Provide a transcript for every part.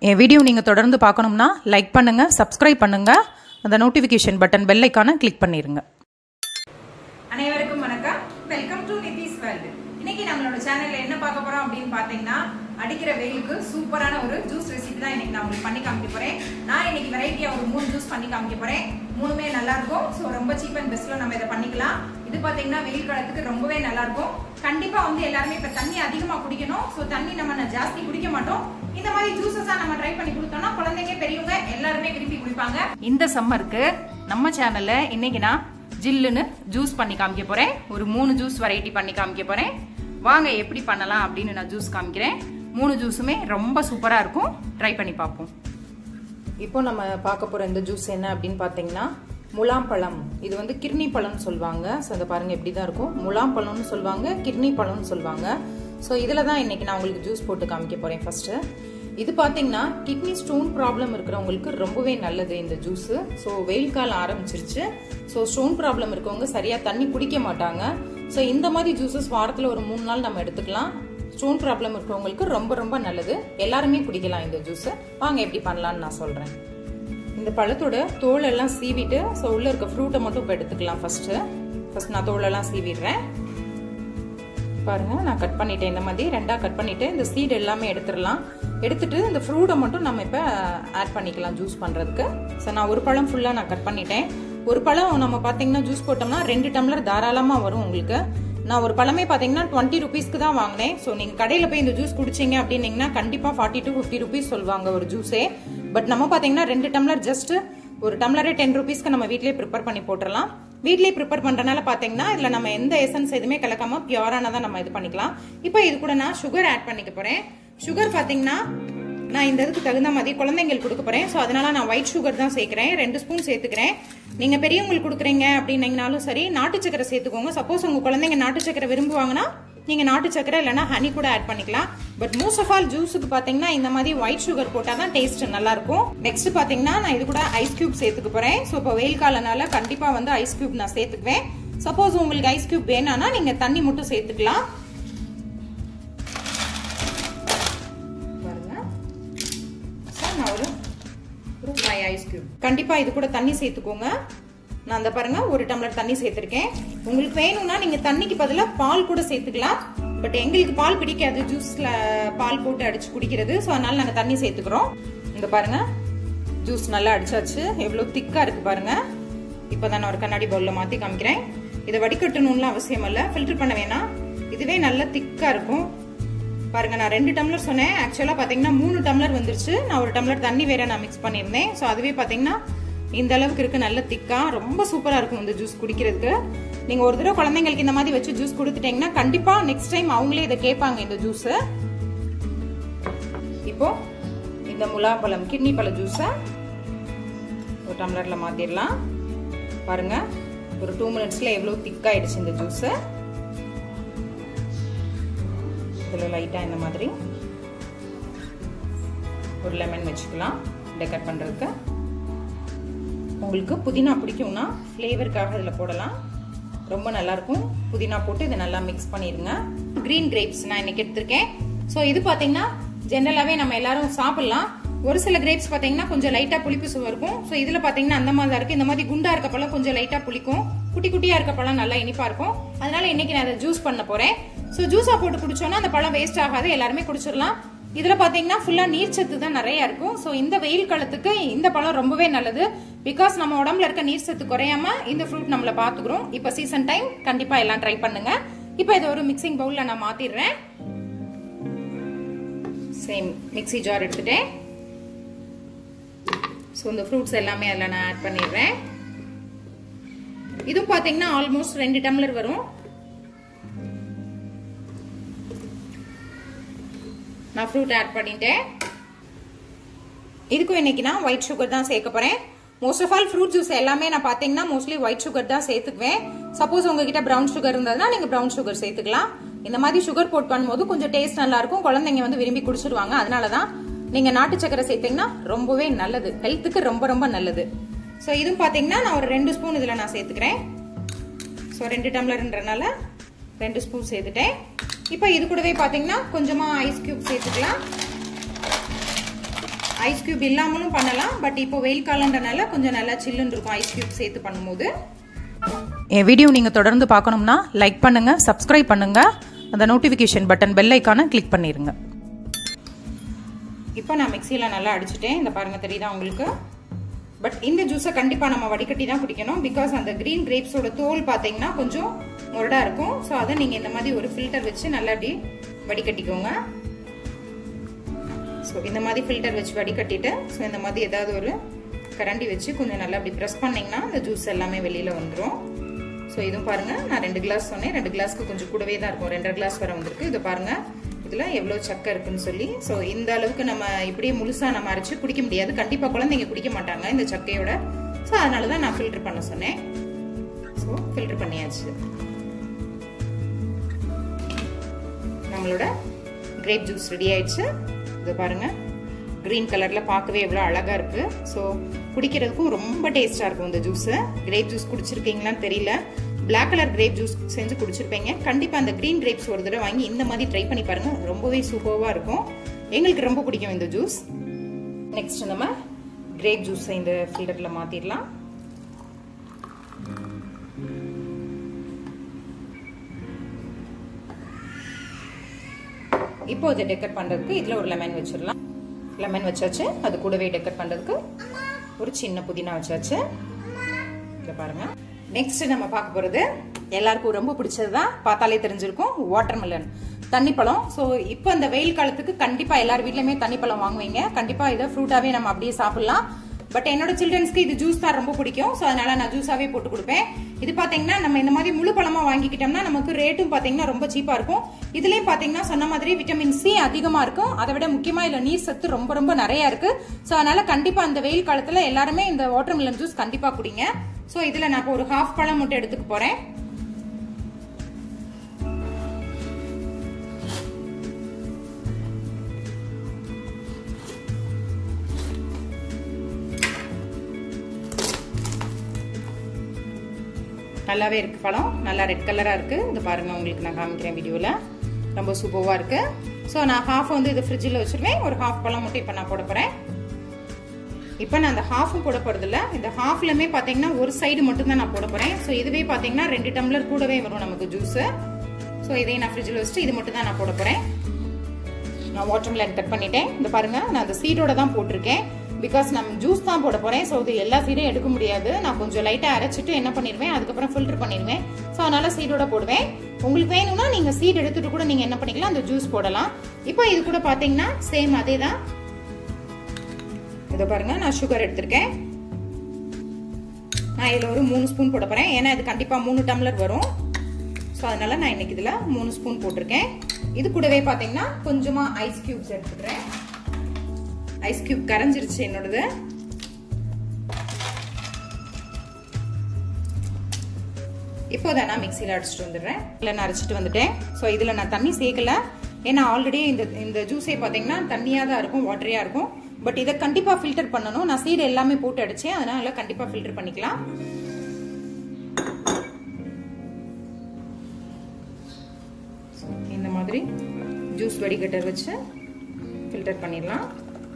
என் video நீங்கள் தொடர்ந்து பார்க்கணும்னா லைக் பண்ணுங்கள் சப்ஸ்கிரைப் பண்ணுங்கள் அந்த நோட்டிஃபிகேஷன் பட்டன் பெல் ஐக்கானை கிளிக் பண்ணிடுங்க அனைவருக்கும் வணக்கம் வெல்கம் டு நிதிஸ் வேர்ல்டு இன்னைக்கு நம்மளோட சேனல்ல என்ன பார்க்க போறோம் அப்படின்னு பாத்தீங்கன்னா அடிக்கிற வெயிலுக்கு சூப்பரான ஒரு ஜூஸ் ரெசிபி தான் இன்னைக்கு நான் உங்களுக்கு பண்ணி காமிக்க போறேன் நான் இன்னைக்கு வெரைட்டியா ஒரு மூணு ஜூஸ் பண்ணி காமிக்க போறேன் மூணுமே நல்லா இருக்கும் ஸோ ரொம்ப சீப் அண்ட் பெஸ்ட்ல நம்ம இதை பண்ணிக்கலாம் இது பாத்தீங்கன்னா வெயில் காலத்துக்கு ரொம்பவே நல்லா இருக்கும் கண்டிப்பா வந்து எல்லாருமே இப்ப தண்ணி அதிகமா குடிக்கணும் ஸோ தண்ணி நம்ம ஜாஸ்தி குடிக்க மாட்டோம் இந்த மாதிரி ஜூஸஸா நம்ம ட்ரை பண்ணி கொடுத்தோம்னா குழந்தைங்க பெரியவங்க எல்லாருமே விரும்பி குடிப்பாங்க இந்த சம்மருக்கு நம்ம சேனல்ல இன்னைக்கு நான் ஜில்லுன்னு ஜூஸ் பண்ணி காமிக்க போறேன் ஒரு மூணு ஜூஸ் வெரைட்டி பண்ணி காமிக்க போறேன் வாங்க எப்படி பண்ணலாம் அப்படின்னு நான் ஜூஸ் காமிக்கிறேன் மூணு ஜூஸுமே ரொம்ப சூப்பரா இருக்கும் ட்ரை பண்ணி பார்ப்போம் இப்போ நம்ம பார்க்க போகிற இந்த ஜூஸ் என்ன அப்படின்னு பார்த்தீங்கன்னா முலாம் பழம் இது வந்து கிர்னி பழம்னு சொல்லுவாங்க ஸோ அதை பாருங்கள் எப்படி தான் இருக்கும் முலாம் பழம்னு சொல்லுவாங்க கிர்னி பழம்னு சொல்லுவாங்க ஸோ இதில் தான் இன்னைக்கு நான் உங்களுக்கு ஜூஸ் போட்டு காமிக்க போகிறேன் ஃபஸ்ட்டு இது பார்த்தீங்கன்னா கிட்னி ஸ்டோன் ப்ராப்ளம் இருக்கிறவங்களுக்கு ரொம்பவே நல்லது இந்த ஜூஸு ஸோ வெயில் காலம் ஆரம்பிச்சிருச்சு ஸோ ஸ்டோன் ப்ராப்ளம் இருக்கவங்க சரியாக தண்ணி குடிக்க மாட்டாங்க ஸோ இந்த மாதிரி ஜூஸஸ் வாரத்தில் ஒரு மூணு நாள் நம்ம எடுத்துக்கலாம் ஸ்டோன் ப்ராப்ளம் இருக்கிறவங்களுக்கு ரொம்ப ரொம்ப நல்லது எல்லாருமே குடிக்கலாம் இந்த ஜூஸை வாங்க எப்படி பண்ணலான்னு நான் சொல்கிறேன் இந்த பழத்தோட தோல் எல்லாம் சீவிட்டு ஸோ உள்ளே இருக்க ஃப்ரூட்டை மட்டும் இப்போ எடுத்துக்கலாம் ஃபஸ்ட்டு ஃபஸ்ட் நான் தோலெல்லாம் சீவிடுறேன் பாருங்க நான் கட் பண்ணிட்டேன் இந்த மாதிரி ரெண்டாக கட் பண்ணிட்டு இந்த சீடு எல்லாமே எடுத்துடலாம் எடுத்துட்டு இந்த ஃப்ரூட்டை மட்டும் நம்ம இப்போ ஆட் பண்ணிக்கலாம் ஜூஸ் பண்ணுறதுக்கு ஸோ நான் ஒரு பழம் ஃபுல்லாக நான் கட் பண்ணிட்டேன் ஒரு பழம் நம்ம பார்த்தீங்கன்னா ஜூஸ் போட்டோம்னா ரெண்டு டம்ளர் தாராளமாக வரும் உங்களுக்கு நான் ஒரு பழமே பார்த்தீங்கன்னா டுவெண்ட்டி ருபீஸ்க்கு தான் வாங்கினேன் ஸோ நீங்கள் கடையில் போய் இந்த ஜூஸ் குடிச்சிங்க அப்படின்னீங்கன்னா கண்டிப்பாக ஃபார்ட்டி டு ஃபிஃப்டி ருபீஸ் சொல்லுவாங்க ஒரு ஜூஸே பட் நம்ம பார்த்தீங்கன்னா ரெண்டு டம்ளர் ஜஸ்ட் ஒரு டம்ளரே டென் ருபீஸ்க்கு நம்ம வீட்லேயே ப்ரிப்பேர் பண்ணி போட்டுடலாம் வீட்லேயே ப்ரிப்பேர் பண்ணுறனால பார்த்தீங்கன்னா இதில் நம்ம எந்த எசன்ஸ் எதுவுமே கலக்காம பியூரானதான் நம்ம இது பண்ணிக்கலாம் இப்போ இது கூட நான் சுகர் ஆட் பண்ணிக்க போகிறேன் சுகர் பார்த்தீங்கன்னா நான் இந்த இதுக்கு தகுந்த மாதிரி குழந்தைங்களுக்கு கொடுக்க போகிறேன் ஸோ அதனால நான் ஒயிட் சுகர் தான் சேர்க்குறேன் ரெண்டு ஸ்பூன் சேர்த்துக்கிறேன் நீங்கள் பெரியவங்களுக்கு கொடுக்குறீங்க அப்படின்னீங்கனாலும் சரி நாட்டு சக்கரை சேர்த்துக்கோங்க சப்போஸ் உங்கள் குழந்தைங்க நாட்டு சக்கரை விரும்புவாங்கன்னா நீங்கள் நாட்டு சக்கரை இல்லைனா ஹனி கூட ஆட் பண்ணிக்கலாம் பட் மோஸ்ட் ஆஃப் ஆல் ஜூஸுக்கு பார்த்தீங்கன்னா இந்த மாதிரி ஒயிட் சுகர் போட்டால் தான் டேஸ்ட் நல்லா இருக்கும் நெக்ஸ்ட் பார்த்தீங்கன்னா நான் இது கூட ஐஸ் கியூப் சேர்த்துக்க போகிறேன் ஸோ இப்போ வெயில் காலனால கண்டிப்பாக வந்து ஐஸ் கியூப் நான் சேர்த்துக்குவேன் சப்போஸ் உங்களுக்கு ஐஸ் கியூப் வேணாம்னா நீங்கள் தண்ணி மட்டும் சேர்த்துக்கலாம் நான் ஒரு ஒரு ஃபைவ் ஐஸ் கியூப் கண்டிப்பாக இது கூட தண்ணி சேர்த்துக்கோங்க நான் அந்த பாருங்க ஒரு டம்ளர் தண்ணி சேர்த்துருக்கேன் உங்களுக்கு வேணும்னா நீங்க தண்ணிக்கு பதிலாக பால் கூட சேர்த்துக்கலாம் பட் எங்களுக்கு பால் பிடிக்காது ஜூஸ்ல பால் போட்டு அடிச்சு குடிக்கிறது ஸோ அதனால நாங்கள் தண்ணி சேர்த்துக்கிறோம் இந்த பாருங்க ஜூஸ் நல்லா அடிச்சாச்சு எவ்வளோ திக்கா இருக்கு பாருங்க இப்போ நான் ஒரு கண்ணாடி பவுலில் மாற்றி காமிக்கிறேன் இதை வடிகட்டணும்லாம் அவசியம் இல்லை ஃபில்டர் பண்ண வேணாம் இதுவே நல்லா திக்கா இருக்கும் பாருங்க நான் ரெண்டு டம்ளர் சொன்னேன் ஆக்சுவலாக பார்த்தீங்கன்னா மூணு டம்ளர் வந்துருச்சு நான் ஒரு டம்ளர் தண்ணி வேற நான் மிக்ஸ் பண்ணியிருந்தேன் ஸோ அதுவே பார்த்தீங்கன்னா இந்த அளவுக்கு இருக்கு நல்ல திக்கா ரொம்ப சூப்பராக இருக்கும் இந்த ஜூஸ் குடிக்கிறதுக்கு நீங்கள் ஒரு தடவை குழந்தைங்களுக்கு இந்த மாதிரி வச்சு ஜூஸ் கொடுத்துட்டீங்கன்னா கண்டிப்பாக நெக்ஸ்ட் டைம் அவங்களே இதை கேட்பாங்க இந்த ஜூஸ் இப்போ இந்த முலாப்பழம் கிட்னி பழ ஜூஸை ஒரு டம்ளரில் மாற்றிடலாம் பாருங்க ஒரு டூ மினிட்ஸில் எவ்வளோ திக்காயிடுச்சு இந்த ஜூஸு இதில் லைட்டாக இந்த மாதிரி ஒரு லெமன் வச்சுக்கலாம் டெக்கர் பண்ணுறதுக்கு உங்களுக்கு புதினா பிடிக்கும்னா ஃப்ளேவருக்காக இதில் போடலாம் ரொம்ப நல்லாயிருக்கும் புதினா போட்டு இதை நல்லா மிக்ஸ் பண்ணிடுங்க க்ரீன் கிரேப்ஸ் நான் இன்னைக்கு எடுத்திருக்கேன் ஸோ இது பார்த்தீங்கன்னா ஜென்ரலாகவே நம்ம எல்லாரும் சாப்பிட்லாம் ஒரு சில கிரேப்ஸ் பார்த்தீங்கன்னா கொஞ்சம் லைட்டாக புளிப்பு சுவை இருக்கும் ஸோ இதில் பார்த்தீங்கன்னா அந்த மாதிரி தான் இருக்குது இந்த மாதிரி குண்டா இருக்க பழம் கொஞ்சம் லைட்டாக புளிக்கும் குட்டி குட்டியாக இருக்க பழம் நல்லா இனிப்பாக இருக்கும் அதனால இன்னைக்கு நான் அதை ஜூஸ் பண்ண போகிறேன் ஸோ ஜூஸாக போட்டு குடிச்சோன்னா அந்த பழம் வேஸ்ட் ஆகாது எல்லாருமே குடிச்சிடலாம் இதில் பார்த்தீங்கன்னா ஃபுல்லாக நீர்ச்சத்து தான் நிறைய இருக்கும் ஸோ இந்த வெயில் காலத்துக்கு இந்த பழம் ரொம்பவே நல்லது பிகாஸ் நம்ம உடம்புல இருக்க நீர் சத்து குறையாம இந்த ஃப்ரூட் நம்மளை பார்த்துக்கிறோம் இப்போ சீசன் டைம் கண்டிப்பாக எல்லாம் ட்ரை பண்ணுங்க இப்போ இதை ஒரு மிக்சிங் பவுலில் நான் மாற்றிடுறேன் சேம் மிக்சி ஜார் எடுத்துட்டேன் ஸோ இந்த ஃப்ரூட்ஸ் எல்லாமே அதில் நான் ஆட் பண்ணிடுறேன் இதுவும் பார்த்தீங்கன்னா ஆல்மோஸ்ட் ரெண்டு டம்ளர் வரும் நான் ஃப்ரூட் ஆட் பண்ணிட்டேன் இதுக்கும் இன்னைக்கு நான் ஒயிட் சுகர் தான் சேர்க்க போறேன் most of all fruit juice எல்லாமே நான் பார்த்தீங்கன்னா மோஸ்ட்லி ஒயிட் சுகர் தான் சேர்த்துக்குவேன் சப்போஸ் உங்ககிட்ட ப்ரௌன் சுகர் இருந்ததுன்னா நீங்கள் ப்ரௌன் சுகர் சேர்த்துக்கலாம் இந்த மாதிரி சுகர் போட் பண்ணும்போது கொஞ்சம் டேஸ்ட் நல்லா இருக்கும் குழந்தைங்க வந்து விரும்பி குடிச்சிருவாங்க அதனால தான் நீங்கள் நாட்டு சக்கரை சேர்த்தீங்கன்னா ரொம்பவே நல்லது ஹெல்த்துக்கு ரொம்ப ரொம்ப நல்லது ஸோ இதுவும் பார்த்தீங்கன்னா நான் ஒரு ரெண்டு ஸ்பூன் இதில் நான் சேர்த்துக்கிறேன் ஸோ ரெண்டு டம்ளர்ன்றனால ரெண்டு ஸ்பூன் சேர்த்துட்டேன் இப்போ இது கூடவே பார்த்தீங்கன்னா கொஞ்சமாக ஐஸ் கியூப் சேர்த்துக்கலாம் ஐஸ் கியூப் இல்லாமலும் பண்ணலாம் பட் இப்போ வெயில் காலன்றனால கொஞ்சம் நல்லா சில்லுன்னு இருக்கும் ஐஸ் கியூப் சேர்த்து பண்ணும்போது என் வீடியோ நீங்கள் தொடர்ந்து பார்க்கணும்னா லைக் பண்ணுங்கள் சப்ஸ்கிரைப் பண்ணுங்கள் அந்த நோட்டிஃபிகேஷன் பட்டன் பெல் ஐக்கானை கிளிக் பண்ணிடுங்க இப்போ நான் மிக்சியில் நல்லா அடிச்சுட்டேன் இந்த பாருங்க தெரியுதா உங்களுக்கு பட் இந்த ஜூஸை கண்டிப்பாக நம்ம வடிகட்டி தான் குடிக்கணும் பிகாஸ் அந்த க்ரீன் கிரேப்ஸோட தோல் பார்த்தீங்கன்னா கொஞ்சம் முரடாக இருக்கும் ஸோ அதை நீங்கள் இந்த மாதிரி ஒரு ஃபில்டர் வச்சு நல்லா அப்படி வடிகட்டிக்கோங்க ஸோ இந்த மாதிரி ஃபில்டர் வச்சு வடிகட்டிட்டு ஸோ இந்த மாதிரி ஏதாவது ஒரு கரண்டி வச்சு கொஞ்சம் நல்லா அப்படி ப்ரெஸ் பண்ணிங்கன்னா அந்த ஜூஸ் எல்லாமே வெளியில் வந்துடும் ஸோ இதுவும் பாருங்கள் நான் ரெண்டு கிளாஸ் சொன்னேன் ரெண்டு கிளாஸ்க்கு கொஞ்சம் கூடவே தான் இருக்கும் ரெண்டரை கிளாஸ் வர வந்திருக்கு இது பாருங்கள் இதில் எவ்வளோ சக்கை இருக்குன்னு சொல்லி ஸோ இந்த அளவுக்கு நம்ம இப்படியே முழுசாக நம்ம அரைச்சி குடிக்க முடியாது கண்டிப்பாக குழந்தைங்க குடிக்க மாட்டாங்க இந்த சக்கையோட ஸோ அதனால தான் நான் ஃபில்டர் பண்ண சொன்னேன் ஸோ ஃபில்டர் பண்ணியாச்சு நம்மளோட கிரேப் ஜூஸ் ரெடி ஆயிடுச்சு இது பாருங்க க்ரீன் கலரில் பார்க்கவே எவ்வளோ அழகாக இருக்குது ஸோ குடிக்கிறதுக்கும் ரொம்ப டேஸ்ட்டாக இருக்கும் இந்த ஜூஸு கிரேப் ஜூஸ் குடிச்சிருக்கீங்களான்னு தெரியல பிளாக் கலர் கிரேப் ஜூஸ் செஞ்சு குடிச்சிருப்பீங்க கண்டிப்பாக அந்த க்ரீன் கிரேப்ஸ் ஒரு தடவை வாங்கி இந்த மாதிரி ட்ரை பண்ணி பாருங்கள் ரொம்பவே சூப்பராக இருக்கும் எங்களுக்கு ரொம்ப பிடிக்கும் இந்த ஜூஸ் நெக்ஸ்ட் நம்ம கிரேப் ஜூஸை இந்த ஃபில்டரில் மாற்றிடலாம் இப்போ இதை டெக்கர் பண்ணுறதுக்கு இதில் ஒரு லெமன் வச்சிடலாம் லெமன் வச்சாச்சு அது கூடவே டெக்கர் பண்ணுறதுக்கு ஒரு சின்ன புதினா வச்சாச்சு இதை பாருங்க நெக்ஸ்ட் நம்ம பார்க்க போகிறது எல்லாருக்கும் ரொம்ப பிடிச்சது தான் பார்த்தாலே தெரிஞ்சிருக்கும் வாட்டர்மெலன் தண்ணிப்பழம் ஸோ இப்போ இந்த வெயில் காலத்துக்கு கண்டிப்பாக எல்லார் வீட்லையுமே தண்ணிப்பழம் வாங்குவீங்க கண்டிப்பாக இதை ஃப்ரூட்டாகவே நம்ம அப்படியே சாப்பிட்லாம் பட் என்னோட சில்ட்ரன்ஸ்க்கு இது ஜூஸ் தான் ரொம்ப பிடிக்கும் ஸோ அதனால நான் ஜூஸாவே போட்டு கொடுப்பேன் இது பாத்தீங்கன்னா நம்ம இந்த மாதிரி முழு பழமா வாங்கிக்கிட்டோம்னா நமக்கு ரேட்டும் பாத்தீங்கன்னா ரொம்ப சீப்பா இருக்கும் இதுலயும் பாத்தீங்கன்னா சொன்ன மாதிரி விட்டமின் சி அதிகமா இருக்கும் அதை விட முக்கியமா இதுல நீர் சத்து ரொம்ப ரொம்ப நிறைய இருக்கு ஸோ அதனால கண்டிப்பா இந்த வெயில் காலத்துல எல்லாருமே இந்த வாட்டர் மிலன் ஜூஸ் கண்டிப்பா குடிங்க ஸோ இதுல நான் இப்போ ஒரு ஹாஃப் பழம் மட்டும் எடுத்துக்க போறேன் நல்லாவே இருக்கு பழம் நல்லா ரெட் கலராக இருக்கு இது பாருங்க உங்களுக்கு நான் காமிக்கிறேன் வீடியோவில் ரொம்ப சூப்பராக இருக்கு ஸோ நான் ஹாஃப் வந்து இது ஃப்ரிட்ஜில் வச்சிருவேன் ஒரு ஹாஃப் பழம் மட்டும் இப்போ நான் போட போகிறேன் இப்போ நான் அந்த ஹாஃபும் போட போகிறதில்ல இந்த ஹாஃப்லமே பார்த்தீங்கன்னா ஒரு சைடு மட்டும் தான் நான் போட போகிறேன் ஸோ இதுவே பார்த்தீங்கன்னா ரெண்டு டம்ளர் கூடவே வரும் நமக்கு ஜூஸு ஸோ இதையும் நான் ஃப்ரிட்ஜில் வச்சுட்டு இது மட்டும் தான் நான் போட போகிறேன் நான் வாட்டர் மிலன் கட் பண்ணிட்டேன் இந்த பாருங்க நான் அந்த சீடோட தான் போட்டிருக்கேன் பிகாஸ் நம்ம ஜூஸ் தான் போட போறேன் ஸோ இது எல்லா சீடும் எடுக்க முடியாது நான் கொஞ்சம் லைட்டாக அரைச்சிட்டு என்ன பண்ணிடுவேன் அதுக்கப்புறம் ஃபில்டர் பண்ணிடுவேன் ஸோ அதனால சீடோட போடுவேன் உங்களுக்கு வேணும்னா நீங்க சீட் எடுத்துட்டு கூட நீங்க என்ன பண்ணிக்கலாம் அந்த ஜூஸ் போடலாம் இப்போ இது கூட பாத்தீங்கன்னா சேம் அதே தான் இதை பாருங்க நான் சுகர் எடுத்திருக்கேன் நான் இதில் ஒரு மூணு ஸ்பூன் போட போறேன் ஏன்னா இது கண்டிப்பா மூணு டம்ளர் வரும் ஸோ அதனால நான் இன்னைக்கு இதில் மூணு ஸ்பூன் போட்டிருக்கேன் இது கூடவே பார்த்தீங்கன்னா கொஞ்சமா ஐஸ் கியூப்ஸ் எடுத்துக்கிறேன் ஐஸ் கியூப் கரைஞ்சிருச்சு என்னோடது இப்போ தான் நான் மிக்சியில் அடிச்சுட்டு வந்துடுறேன் இல்லை நான் அரைச்சிட்டு வந்துட்டேன் ஸோ இதில் நான் தண்ணி சேர்க்கல ஏன்னா ஆல்ரெடி இந்த இந்த ஜூஸே பார்த்தீங்கன்னா தண்ணியாக தான் இருக்கும் வாட்டரியாக இருக்கும் பட் இதை கண்டிப்பாக ஃபில்டர் பண்ணணும் நான் சீடு எல்லாமே போட்டு அடித்தேன் அதனால கண்டிப்பாக ஃபில்டர் பண்ணிக்கலாம் இந்த மாதிரி ஜூஸ் வடிகட்டர் வச்சு ஃபில்டர் பண்ணிடலாம்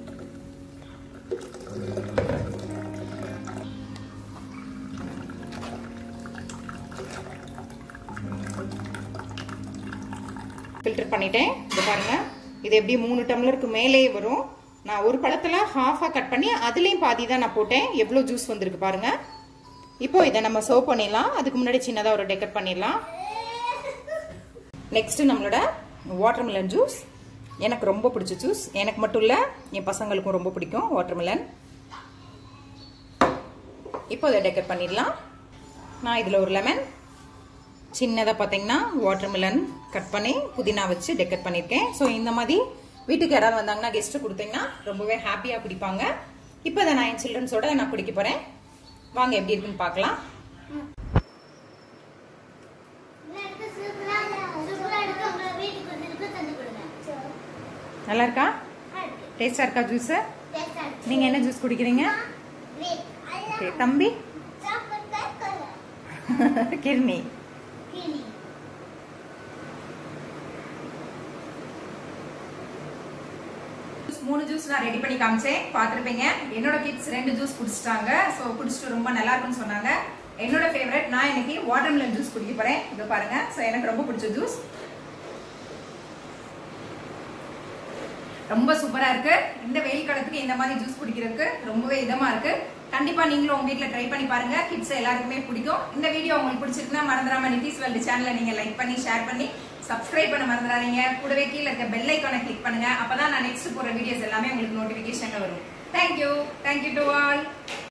ஃபில்டர் பண்ணிட்டேன் இது பாருங்க இது எப்படி மூணு டம்ளருக்கு மேலேயே வரும் நான் ஒரு பழத்தில் ஹாஃபாக கட் பண்ணி அதுலேயும் பாதி தான் நான் போட்டேன் எவ்வளோ ஜூஸ் வந்திருக்கு பாருங்க இப்போ இதை நம்ம சர்வ் பண்ணிடலாம் அதுக்கு முன்னாடி சின்னதாக ஒரு டெக்கர் பண்ணிடலாம் நெக்ஸ்ட் நம்மளோட வாட்டர்மெலன் ஜூஸ் எனக்கு ரொம்ப பிடிச்ச ஜூஸ் எனக்கு மட்டும் இல்லை என் பசங்களுக்கும் ரொம்ப பிடிக்கும் வாட்டர்மெலன் இப்போ இதை டெக்கர் பண்ணிடலாம் நான் இதில் ஒரு லெமன் சின்னதாக பார்த்தீங்கன்னா வாட்டர்மெலன் கட் பண்ணி புதினா வச்சு டெக்கர் பண்ணியிருக்கேன் ஸோ இந்த மாதிரி வீட்டுக்கு யாராவது வந்தாங்கன்னா கெஸ்ட்டு கொடுத்தீங்கன்னா ரொம்பவே ஹாப்பியாக குடிப்பாங்க இப்போ இதை நான் என் சில்ட்ரன்ஸோட நான் குடிக்க போகிறேன் வாங்க எப்படி இருக்குன்னு பார்க்கலாம் நல்லா இருக்கா டேஸ்டா இருக்கா ஜூஸ் நீங்க என்ன ஜூஸ் குடிக்கிறீங்க ஓகே தம்பி கிர்னி மூணு ஜூஸ் நான் ரெடி பண்ணி காமிச்சேன் பார்த்துருப்பீங்க என்னோட கிட்ஸ் ரெண்டு ஜூஸ் குடிச்சிட்டாங்க ஸோ குடிச்சிட்டு ரொம்ப நல்லா இருக்குன்னு சொன்னாங்க என்னோட ஃபேவரட் நான் இன்னைக்கு வாட்டர்மெலன் ஜூஸ் குடிக்க போறேன் இதை பாருங்க ஸோ எனக்கு ரொம்ப பிடிச்ச ஜூஸ் ரொம்ப சூப்பரா இருக்கு இந்த வெயில் காலத்துக்கு இந்த மாதிரி ஜூஸ் குடிக்கிறதுக்கு ரொம்பவே இதமா இருக்கு கண்டிப்பா நீங்களும் உங்க வீட்ல ட்ரை பண்ணி பாருங்க கிட்ஸ் எல்லாருக்குமே பிடிக்கும் இந்த வீடியோ உங்களுக்கு பிடிச்சிருக்குன்னா மறந்துடாம நிதிஷ் வேர்ல்டு சேனலை நீங்க லைக் பண்ணி ஷேர் பண்ணி சப்ஸ்கிரைப் பண்ண மறந்துடாதீங்க கூடவே கீழே இருக்க பெல் ஐக்கானை கிளிக் பண்ணுங்க அப்பதான் நான் நெக்ஸ்ட் போற வீடியோஸ் எல்லாமே உங்களுக்கு நோட்டிபிகேஷன்ல வரும் தேங்க்யூ தேங்க்யூ டு ஆல்